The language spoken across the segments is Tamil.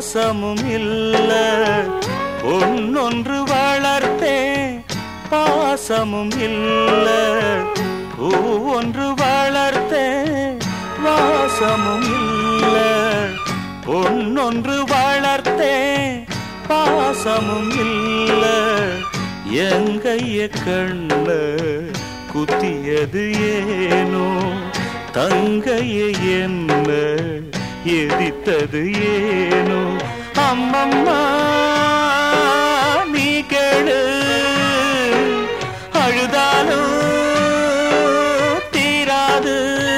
வாசமும் இல்ல பொன்னொன்று வளர்த்தேன் பாசமும் இல்ல பூ ஒன்று வளர்த்தேன் வாசமும் இல்ல பொன்னொன்று வளர்த்தேன் பாசமும் இல்ல எங்கைய கண்ண குத்தியது ஏனோ தங்கைய என்ன எதித்தது ஏனோ அம்மம்மா நீ கேளு அழுதாலும் தீராது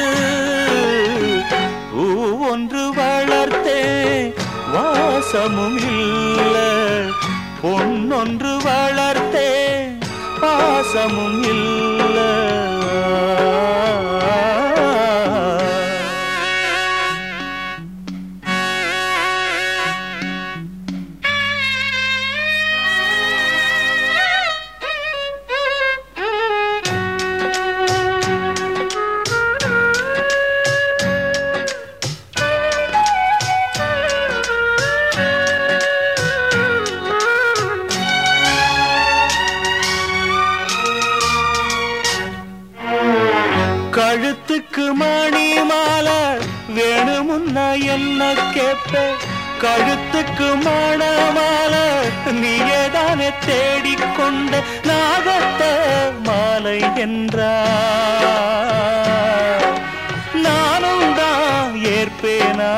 பூ ஒன்று வளர்த்தே வாசமும் இல்ல பொன்னொன்று வளர்த்தே பாசமும் இல்ல கழுத்துக்கு மணி மாலை வேணுமுன்னா என்ன கேப்ப கழுத்துக்கு மணமாலை நீயேதானே தேடிக்கொண்ட நாகத்த மாலை என்றா நானும் தான் ஏற்பேனா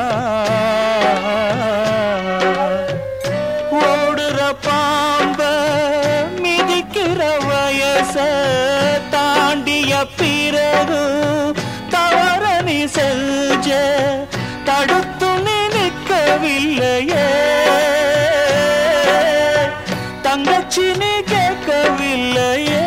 ஓடுற பாம்ப மிதிக்கிற வயச தாண்டிய பிறகு தவற நீ செஞ்ச தடுத்து நீ நிற்கவில்லையே தங்கச்சி நீ கேட்கவில்லையே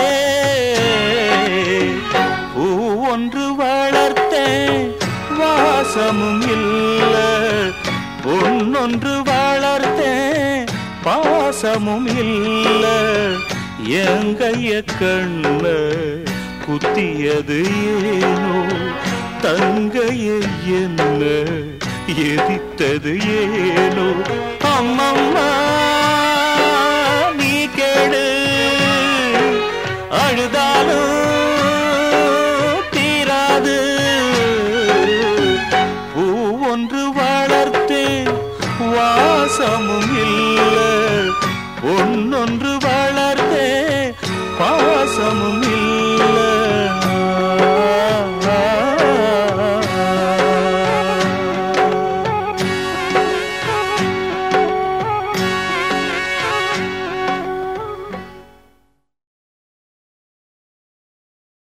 பூ ஒன்று வளர்த்தேன் வாசமும் இல்ல பொன்னொன்று வளர்த்தேன் பாசமும் இல்ல எங்கைய கண்ண குத்தியது ஏனோ தங்கைய என்ன எதித்தது ஏனோ அம்மம்மா நீ கேடு அழுதாலும் தீராது பூ ஒன்று வளர்த்து வாசமும் இல்லை